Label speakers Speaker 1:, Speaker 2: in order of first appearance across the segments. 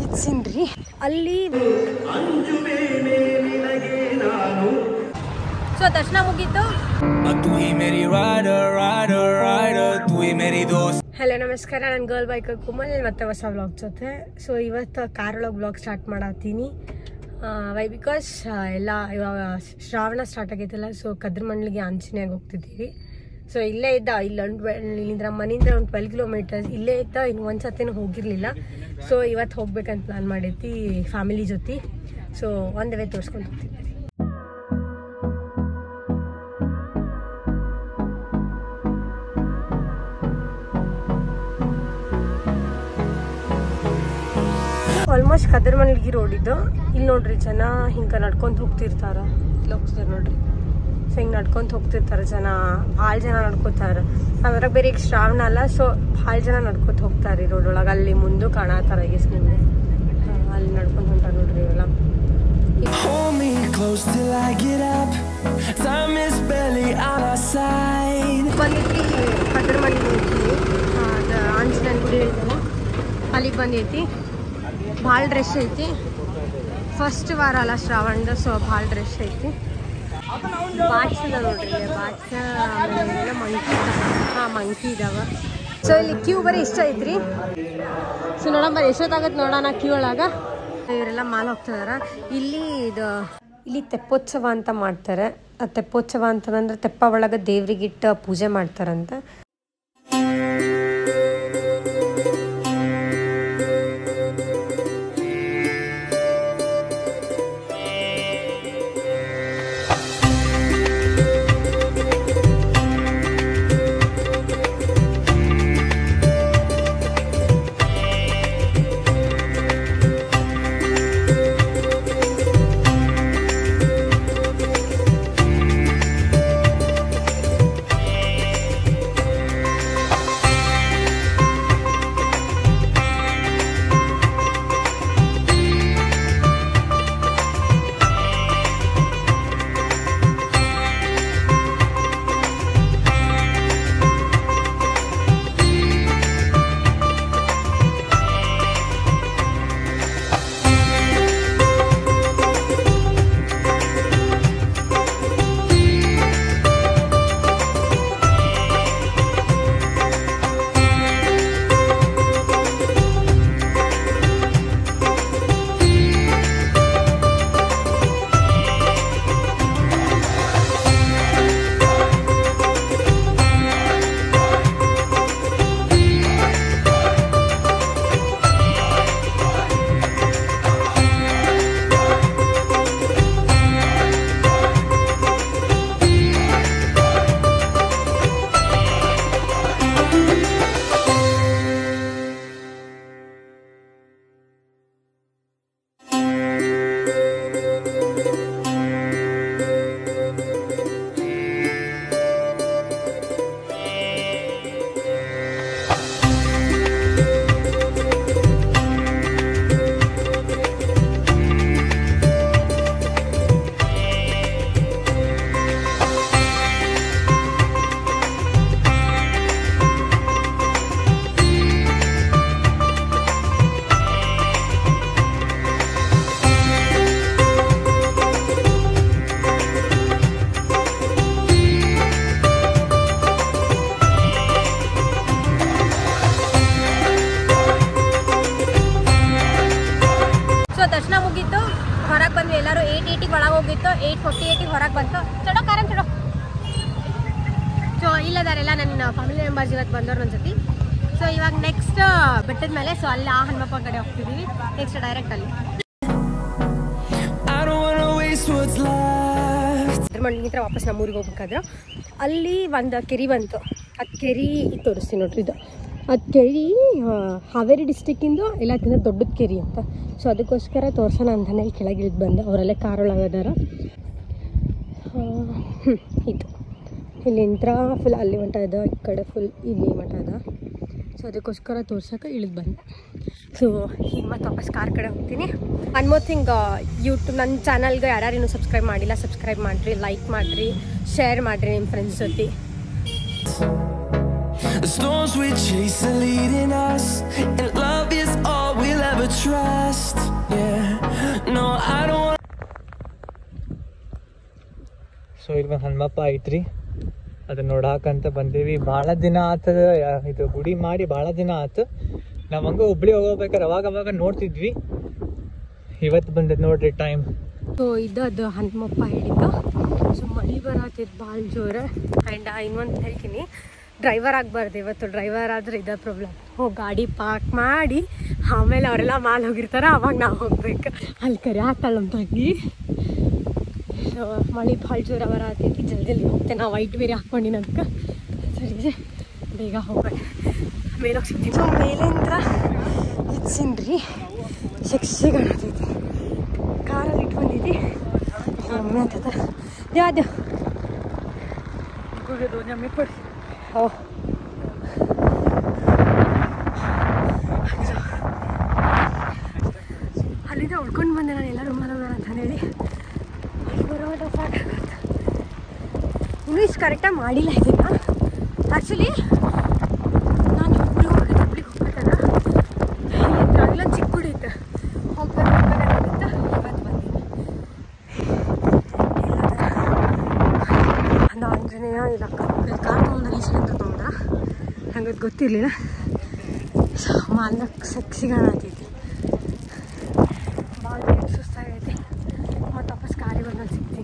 Speaker 1: ಹಚ್ಸಿನ್ರಿ ಅಲ್ಲಿ ಸೊ ದರ್ಶನ ಮುಗೀತು
Speaker 2: तू ही मेरी राइडर राइडर राइडर तू ही मेरी दोस्त
Speaker 1: ಹಲೋ ನಮಸ್ಕಾರ ನಾನು ಗರ್ಲ್ ಬೈಕರ್ ಕುಮಲ್ ಮತ್ತೆ ಹೊಸ ವ್ಲಾಗ್ ಜೊತೆ ಸೊ ಇವತ್ತು ಕಾರೊಳಗೆ ವ್ಲಾಗ್ ಸ್ಟಾರ್ಟ್ ಮಾಡತ್ತೀನಿ ವೈ ಬಿಕಾಸ್ ಎಲ್ಲ ಇವಾಗ ಶ್ರಾವಣ ಸ್ಟಾರ್ಟ್ ಆಗೈತಲ್ಲ ಸೊ ಕದ್ರ ಮಂಡ್ಲಿಗೆ ಆಂಜನೇಯಾಗಿ ಹೋಗ್ತಿದ್ದೀವಿ ಸೊ ಇಲ್ಲೇ ಇದ್ದ ಇಲ್ಲಿ ಒಂದು ಇಲ್ಲಿಂದ ಮನೆಯಿಂದ ಒಂದು ಟ್ವೆಲ್ ಕಿಲೋಮೀಟರ್ಸ್ ಇಲ್ಲೇ ಇದ್ದ ಇನ್ನು ಒಂದು ಸತಿನೂ ಹೋಗಿರಲಿಲ್ಲ ಸೊ ಇವತ್ತು ಹೋಗ್ಬೇಕಂತ ಪ್ಲಾನ್ ಮಾಡೈತಿ ಫ್ಯಾಮಿಲಿ ಜೊತೆ ಸೊ ಒಂದು ವೇ ತೋರಿಸ್ಕೊಂಡು ಹೋಗ್ತಿದ್ದೀವಿ ಆಲ್ಮೋಸ್ಟ್ ಕದರ್ಮನ್ಲಿಗಿ ರೋಡ್ ಇದು ಇಲ್ಲಿ ನೋಡ್ರಿ ಜನ ಹಿಂಗೆ ನಡ್ಕೊಂತ ಹೋಗ್ತಿರ್ತಾರ ಇಲ್ಲಿ ಹೋಗ್ತಿದಾರೆ ನೋಡ್ರಿ ಸೊ ಹಿಂಗೆ ನಡ್ಕೊಂತ ಹೋಗ್ತಿರ್ತಾರ ಜನ ಭಾಳ ಜನ ನಡ್ಕೋತಾರ ಅದ್ರಾಗ ಬೇರೆ ಈಗ ಶ್ರಾವಣ ಅಲ್ಲ ಸೊ ಭಾಳ ಜನ ನಡ್ಕೊತ ಹೋಗ್ತಾರೆ ರೋಡ್ ಒಳಗೆ ಅಲ್ಲಿ ಮುಂದೆ ಕಾಣತ್ತಾರ ಎಸ್ ನಿಮ್ಗೆ ಹಾ, ಅಲ್ಲಿ ನಡ್ಕೊಂತ ಹೊಂಟಾರ ನೋಡ್ರಿ ಇವೆಲ್ಲ
Speaker 2: Hold me close till I get up Time is barely on our side
Speaker 1: ಬಂದೈತಿ ಕದರ್ಮನ್ಲಿಗೆ ಹೋಗ್ತೀವಿ ಅದು ಆಂಜನೇಯನ ಗುಡಿ ಹೇಳ್ತೇನೆ ಅಲ್ಲಿಗೆ ಬಂದೈತಿ ಭಾಳ ಡ್ರೆಸ್ ಐತಿ ಫಸ್ಟ್ ವಾರ ಅಲ್ಲ ಶ್ರಾವಣದ ಸೊ ಭಾಳ ಡ್ರೆಸ್ ಐತಿ ಬಾಕ್ಸ್ ಅದ ನೋಡ್ರಿ ಬಾಕ್ಸ್ ಆಮೇಲೆ ಮಂಕಿ ಹಾಂ ಮಂಕಿ ಇದಾವ ಸೊ ಇಲ್ಲಿ ಕ್ಯೂ ಬರೀ ಇಷ್ಟ ಐತ್ರಿ ಸೊ ನೋಡೋಣ ಬರೀ ಎಷ್ಟೊತ್ತಾಗತ್ತೆ ನೋಡೋಣ ಕ್ಯೂ ಒಳಗ ಇವರೆಲ್ಲ ಮಾಲ್ ಹೋಗ್ತಿದಾರ ಇಲ್ಲಿ ಇದು ಇಲ್ಲಿ ತೆಪ್ಪೋತ್ಸವ ಅಂತ ಮಾಡ್ತಾರೆ ಆ ತೆಪ್ಪೋತ್ಸವ ಅಂತಂದ್ರೆ ತೆಪ್ಪ ಒಳಗೆ ದೇವ್ರಿಗಿಟ್ಟು ಪೂಜೆ ಮಾಡ್ತಾರಂತ ಸೊ ದರ್ಶನ ಮುಗೀತು ಹೊರಗೆ ಬಂದ್ವಿ ಎಲ್ಲರೂ ಏಯ್ಟ್ ಏಯ್ಟಿಗೆ ಒಳಗೆ ಹೋಗಿತ್ತು ಏಯ್ಟ್ ಫೋರ್ಟಿ ಏಯ್ಟಿಗೆ ಹೊರಗೆ ಬಂತು ಚಡೋ ಕಾರಂ ಚಡೋ ಸೊ ಇಲ್ಲದಾರೆಲ್ಲ ನನ್ನ ಫ್ಯಾಮಿಲಿ ಮೆಂಬರ್ಸ್ ಇವತ್ತು ಬಂದವ್ರು ನನ್ನ ಜೊತೆ ಸೊ ಇವಾಗ ನೆಕ್ಸ್ಟ್ ಬೆಟ್ಟದ ಮೇಲೆ ಸೊ ಅಲ್ಲಿ ಆ ಹನುಮಪ್ಪ ಕಡೆ ಹೋಗ್ತಿದ್ದೀವಿ ನೆಕ್ಸ್ಟ್ ಡೈರೆಕ್ಟ್ ಅಲ್ಲಿ
Speaker 2: I don't wanna waste what's left
Speaker 1: ಅದ್ರ ಮಣ್ಣಿಂದ ವಾಪಸ್ ನಮ್ಮೂರಿಗೆ ಹೋಗ್ಬೇಕಾದ್ರೆ ಅಲ್ಲಿ ಒಂದು ಕೆರೆ ಬಂತು ಆ ಕೆರೆ ತೋರಿಸ್ತೀನಿ ನೋಡ್ರಿ ಇದು ಅದು ಕೆರೆ ಆ, ಹಾವೇರಿ ಡಿಸ್ಟಿಕ್ಕಿಂದು ಎಲ್ಲಕ್ಕಿಂತ ದೊಡ್ಡದ ಕೆರೆ ಅಂತ ಸೊ ಅದಕ್ಕೋಸ್ಕರ ತೋರ್ಸೋಣ ಅಂತಾನೆ ಇಲ್ಲಿ ಕೆಳಗೆ ಇಳಿದು ಬಂದೆ ಅವರೆಲ್ಲ ಕಾರೊಳಗೆ ಅದಾರ ಹ್ಞೂ ಇದು ಇಲ್ಲಿ ನಿಂತ್ರ ಫುಲ್ ಅಲ್ಲಿ ಮಠ ಅದ ಈ ಕಡೆ ಫುಲ್ ಇಲ್ಲಿ ಮಠ ಅದ ಸೊ ಅದಕ್ಕೋಸ್ಕರ ತೋರ್ಸೋಕೆ ಇಳಿದು ಬಂದೆ ಸೊ ಈಗ ಮತ್ತೆ ವಾಪಸ್ ಕಾರ್ ಕಡೆ ಹೋಗ್ತೀನಿ ಒನ್ ಮೋರ್ ಥಿಂಗ್ ಯೂಟ್ಯೂಬ್ ನನ್ನ ಚಾನಲ್ಗೆ ಯಾರ್ಯಾರು ಇನ್ನೂ ಸಬ್ಸ್ಕ್ರೈಬ್ ಮಾಡಿಲ್ಲ ಸಬ್ಸ್ಕ್ರೈಬ್ ಮಾಡಿರಿ ಲೈಕ್ ಮಾಡಿರಿ ಶೇರ್ ಮಾಡಿರಿ ನಿಮ್ಮ ಫ್ರೆಂಡ್ಸ್ ಜೊತೆ
Speaker 2: The storms we chase are leading us, and love is all we'll ever trust. trust. Yeah, no, I don't want.
Speaker 3: So ಇಲ್ಲಿ ಒಂದು ಹನುಮಪ್ಪ ಐತ್ರಿ ಅದನ್ನ ನೋಡಾಕಂತ ಬಂದೇವಿ ಭಾಳ ದಿನ ಆತದ ಯಾ- ಇದು ಗುಡಿ ಮಾಡಿ ಭಾಳ ದಿನ ಆತು ನಾವು ಹಂಗ ಹುಬ್ಳಿ ಹೋಗ್ಬೇಕಾರೆ ಅವಾಗ ಅವಾಗ ನೋಡ್ತಿದ್ವಿ ಇವತ್ತು ಬಂದದ್ ನೋಡ್ರಿ ಟೈಮ್
Speaker 1: ಸೊ ಇದು ಅದು ಹನುಮಪ್ಪ ಹೇಳಿದ್ದು ಸೊ ಮಳೆ ಬರತ್ತಿದ್ದು ಭಾಳ ಜೋರು ಆ್ಯಂಡ್ ಇನ್ನೊಂದು ಹೇಳ್ತೀನಿ ಡ್ರೈವರ್ ಆಗಬಾರ್ದು ಇವತ್ತು ಡ್ರೈವರ್ ಆದರೆ ಇದೇ ಪ್ರಾಬ್ಲಮ್ ಹೋಗಿ ಗಾಡಿ ಪಾರ್ಕ್ ಮಾಡಿ ಆಮೇಲೆ ಅವರೆಲ್ಲ ಮಾಲ್ ಹೋಗಿರ್ತಾರೆ ಅವಾಗ ನಾವು ಹೋಗ್ಬೇಕು ಅಲ್ಲಿ ಕರಿ ಹಾಕ್ತಾಳೆ ನಮ್ಮ ತಂಗಿ ಸೊ ಮಳೆ ಭಾಳ ಜೋರ ಬರತ್ತೈತಿ ಜಲ್ದಿ ಜಲ್ದಿ ಹೋಗ್ತೇನೆ ನಾವು ವೈಟ್ ಬೇರೆ ಹಾಕ್ಕೊಂಡಿನಂತ ಸರಿ ಬೇಗ ಹೋಗ್ಬೇಕು ಮೇಲೋಗಿ ಸಿಗ್ತೀವಿ ಸೊ ಮೇಲಿಂದ ಇಚ್ಸಿನ್ರಿ ಶಿಕ್ಷೆ ಕಾಣತೈತಿ ಕಾರಲ್ಲಿ ಇಟ್ಕೊಂಡಿದ್ದಿ ಒಮ್ಮೆ ಆಗ್ತದ ಯಾವ್ದು ಓ ಅಲ್ಲಿಂದ ಉಳ್ಕೊಂಡು ಬಂದೆ ನಾನು ಎಲ್ಲರೂ ಮಲಗೋಣ ಅಂತ ಹೇಳಿ ಅಲ್ಲಿ ಬರೋಟ ಸಾಕಾಗುತ್ತೆ ಇನ್ನೂ ಇಷ್ಟು ಕರೆಕ್ಟಾಗಿ ಮಾಡಿಲ್ಲ ಇದನ್ನ ಆ್ಯಕ್ಚುಲಿ ನಾನು ಹುಬ್ಳಿಗೆ ಹೋಗ್ಬೇಕು ಹುಬ್ಳಿಗೆ ಹೋಗ್ಬೇಕಲ್ಲ ಇಲ್ಲಿ ಇಲ್ಲೊಂದು ಚಿಕ್ಕ ಗುಡಿ ಇತ್ತು ಹೋಗ್ಬೇಕು ಹೋಗ್ಬೇಕಂತ ಇವತ್ತು ಬಂದೀನಿ ಅದು ಆಂಜನೇಯ ಇಲ್ಲ ಇಲ್ಲಿ ಕಾರ್ ತೊಗೊಂಡ್ರೆ ಈ ಸಿಲಿಂಡರ್ ತೊಗೊಂಡ್ರ ನಂಗೆ ಅದು ಗೊತ್ತಿರಲಿಲ್ಲ ಸೊ ಮಾಲ್ನ ಸಿಗೋಣ ಆಗ್ತೈತಿ ಭಾಳ ಲೇಟ್ ಸುಸ್ತಾಗೈತಿ ಮತ್ತು ವಾಪಸ್ ಕಾರಿಗೆ ಬಂದು ಸಿಗ್ತೀನಿ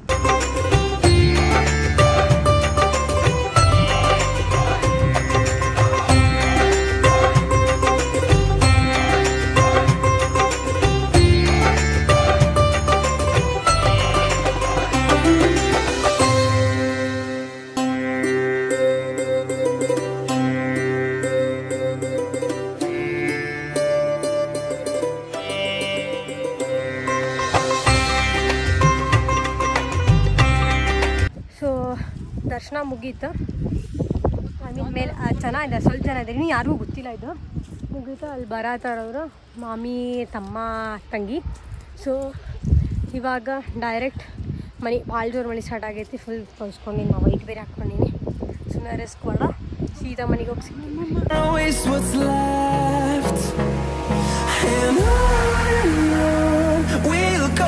Speaker 1: ಸೊ ದರ್ಶನ ಮುಗೀತು ಐ ಮೀನ್ ಮೇಲೆ ಆ, ಚೆನ್ನಾಗಿದೆ ಸ್ವಲ್ಪ ಜನ ಇದೆ ಇನ್ನು ಯಾರಿಗೂ ಗೊತ್ತಿಲ್ಲ ಇದು ಮುಗೀತು ಅಲ್ಲಿ ಬರತ್ತಾರವರು ಮಾಮಿ ತಮ್ಮ ತಂಗಿ ಸೊ ಇವಾಗ ಡೈರೆಕ್ಟ್ ಮನೆ ಭಾಳ ಜೋರು ಮಳೆ ಸ್ಟಾರ್ಟ್ ಆಗೈತಿ ಫುಲ್ ತೊಳ್ಸ್ಕೊಂಡಿನಿ ನಾವು ವೈಟ್ ಬೇರೆ ಹಾಕ್ಕೊಂಡಿನಿ ಸುಮ್ಮನೆ ರಿಸ್ಕ್ ಬೇಡ ಸೀದಾ ಮನೆಗೆ ಹೋಗಿ ಸಿಗ್ತೀನಿ
Speaker 2: wanna waste what's left. And on and on we'll go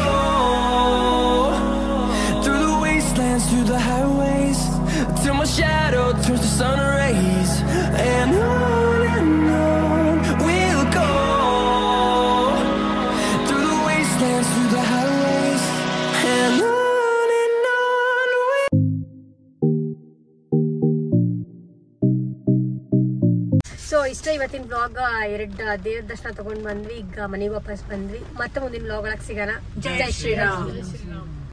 Speaker 2: through the wastelands, through the highways, till my shadow turns to sun rays. And on and on we'll go through the wastelands, through the highways, and on and on. We'll
Speaker 1: so ಇಷ್ಟ ಇವತ್ತಿನ blog ಎರಡು ದೇವ್ರ ದರ್ಶನ ತಗೊಂಡ್ ಬಂದ್ವಿ ಈಗ ಮನೆಗೆ ವಾಪಸ್ ಬಂದ್ವಿ ಮತ್ತೆ ಮುಂದಿನ ಬ್ಲಾಗ್ ಒಳಗೆ ಸಿಗೋಣ ಜೈ ಶ್ರೀರಾಮ್